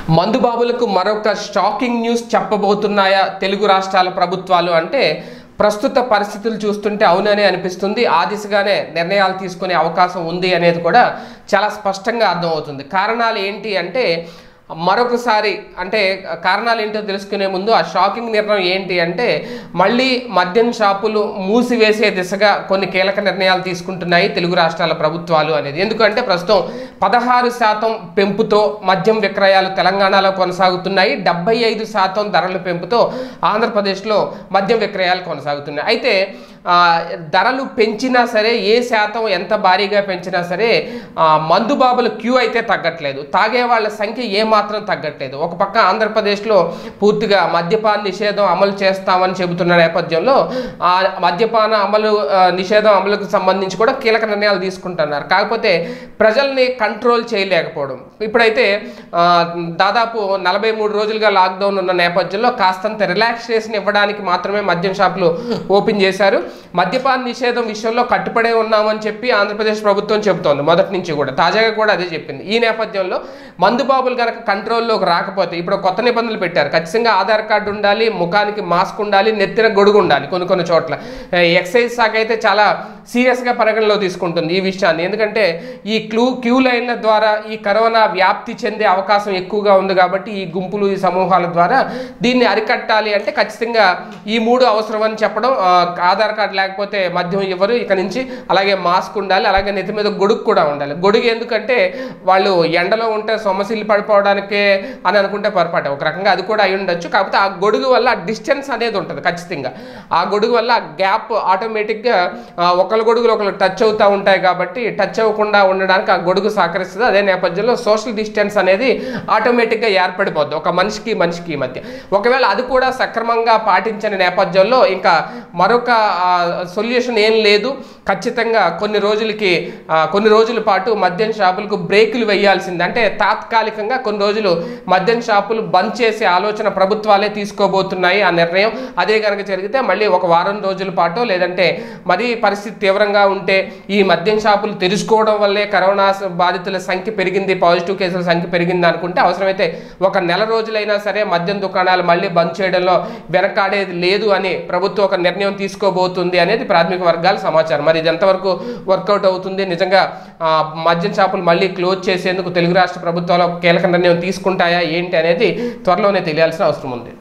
మందుబాబులకు మరొక shocking news చెప్పబోతున్నాయా Telugu రాష్ట్రాల ప్రభుత్వాలు అంటే ప్రస్తుత పరిస్థితులు చూస్తుంటే అవుననే అనిపిస్తుంది ఆ దిశగానే నిర్ణయాలు తీసుకునే అవకాశం ఉంది అనేది కూడా చాలా స్పష్టంగా అర్థమవుతుంది కారణాలు ఏంటి అంటే మరొకసారి అంటే కారణాలు ఏంటో తెలుసుకునే ముందు ఆ షాకింగ్ నిర్ణయం ఏంటి అంటే మళ్ళీ మద్యం షాపులు మూసివేసే దిశగా కొన్ని కీలక నిర్ణయాలు తీసుకుంటున్నాయి తెలుగు రాష్ట్రాల ప్రభుత్వాలు అనేది ఎందుకంటే ప్రస్తుతం పదహారు శాతం పెంపుతో మద్యం విక్రయాలు తెలంగాణలో కొనసాగుతున్నాయి డెబ్బై ఐదు శాతం ధరల పెంపుతో ఆంధ్రప్రదేశ్లో మద్యం విక్రయాలు కొనసాగుతున్నాయి అయితే ఆ, ధరలు పెంచినా సరే ఏ శాతం ఎంత భారీగా పెంచినా సరే ఆ, మందుబాబుల క్యూ అయితే తగ్గట్లేదు తాగే వాళ్ళ సంఖ్య ఏమాత్రం తగ్గట్లేదు ఒక పక్క ఆంధ్రప్రదేశ్లో పూర్తిగా మద్యపాన నిషేధం అమలు చేస్తామని చెబుతున్న నేపథ్యంలో ఆ మద్యపాన అమలు ఆ, నిషేధం అమలుకు సంబంధించి కూడా కీలక నిర్ణయాలు తీసుకుంటున్నారు కాకపోతే ప్రజల్ని కంట్రోల్ చేయలేకపోవడం ఇప్పుడైతే ఆ, దాదాపు నలభై మూడు రోజులుగా లాక్డౌన్ ఉన్న నేపథ్యంలో కాస్తంత రిలాక్సేషన్ ఇవ్వడానికి మాత్రమే మద్యం షాపులు ఓపెన్ చేశారు మద్యపాన నిషేధం విషయంలో కట్టుబడే ఉన్నామని చెప్పి ఆంధ్రప్రదేశ్ ప్రభుత్వం చెబుతోంది మొదటి నుంచి కూడా తాజాగా కూడా అదే చెప్పింది ఈ నేపథ్యంలో మందుబాబులు కనుక కంట్రోల్లోకి రాకపోతే ఇప్పుడు కొత్త నిబంధనలు పెట్టారు ఖచ్చితంగా ఆధార్ కార్డు ఉండాలి ముఖానికి మాస్క్ ఉండాలి నెత్తిన గొడుగు ఉండాలి కొన్ని కొన్ని చోట్ల ఎక్సైజ్ శాఖ అయితే చాలా సీరియస్గా పరిగణలో తీసుకుంటుంది ఈ విషయాన్ని ఎందుకంటే ఈ క్లూ క్యూ లైన్ల ద్వారా ఈ కరోనా వ్యాప్తి చెందే అవకాశం ఎక్కువగా ఉంది కాబట్టి ఈ గుంపులు ఈ సమూహాల ద్వారా దీన్ని అరికట్టాలి అంటే ఖచ్చితంగా ఈ మూడు అవసరం అని చెప్పడం ఆ, ఆధార్ కార్డు లేకపోతే మద్యం ఇవ్వరు ఇక నుంచి అలాగే మాస్క్ ఉండాలి అలాగే నెత్తి మీద గొడుగు కూడా ఉండాలి గొడుగు ఎందుకంటే వాళ్ళు ఎండలో ఉంటే సొమసిల్లు పడిపోవడానికే అని అనుకుంటే పొరపాటు ఒక రకంగా అది కూడా అయి ఉండొచ్చు కాకపోతే ఆ గొడుగు వల్ల డిస్టెన్స్ అనేది ఉంటుంది ఖచ్చితంగా ఆ గొడుగు వల్ల గ్యాప్ ఆటోమేటిక్గా ఒకరి గొడుగులు ఒకరు టచ్ అవుతూ ఉంటాయి కాబట్టి టచ్ అవ్వకుండా ఉండడానికి ఆ గొడుగు సహకరిస్తుంది అదే నేపథ్యంలో సోషల్ డిస్టెన్స్ అనేది ఆటోమేటిక్గా ఏర్పడిపోద్ది ఒక మనిషికి మనిషికి మధ్య ఒకవేళ అది కూడా సక్రమంగా పాటించని నేపథ్యంలో ఇంకా మరొక సొల్యూషన్ ఏం లేదు ఖచ్చితంగా కొన్ని రోజులకి ఆ, కొన్ని రోజుల పాటు మద్యం షాపులకు బ్రేకులు వేయాల్సింది అంటే తాత్కాలికంగా కొన్ని రోజులు మద్యం షాపులు బంద్ చేసే ఆలోచన ప్రభుత్వాలే తీసుకోబోతున్నాయి ఆ నిర్ణయం అదే కనుక జరిగితే మళ్ళీ ఒక వారం రోజుల పాటు లేదంటే మరీ పరిస్థితి తీవ్రంగా ఉంటే ఈ మద్యం షాపులు తెరుచుకోవడం వల్లే కరోనా స- బాధితుల సంఖ్య పెరిగింది పాజిటివ్ కేసుల సంఖ్య పెరిగింది అనుకుంటే అవసరమైతే ఒక నెల రోజులైనా సరే మద్యం దుకాణాలు మళ్ళీ బంద్ చేయడంలో వెనకాడేది లేదు అని ప్రభుత్వం ఒక నిర్ణయం తీసుకోబోతుంది అనేది ప్రాథమిక వర్గాల సమాచారం మరి ఇది ఎంతవరకు వర్కౌట్ అవుతుంది నిజంగా ఆ, మద్యం షాపులు మళ్ళీ క్లోజ్ చేసేందుకు తెలుగు రాష్ట్ర ప్రభుత్వాలు ఒక కీలక నిర్ణయం తీసుకుంటాయా ఏంటి అనేది త్వరలోనే తెలియాల్సిన అవసరం ఉంది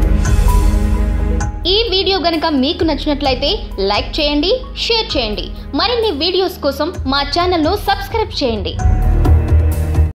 ఈ వీడియో గనక మీకు నచ్చినట్లయితే లైక్ చేయండి షేర్ చేయండి మరిన్ని వీడియోస్ కోసం మా ఛానల్ను సబ్స్క్రైబ్ చేయండి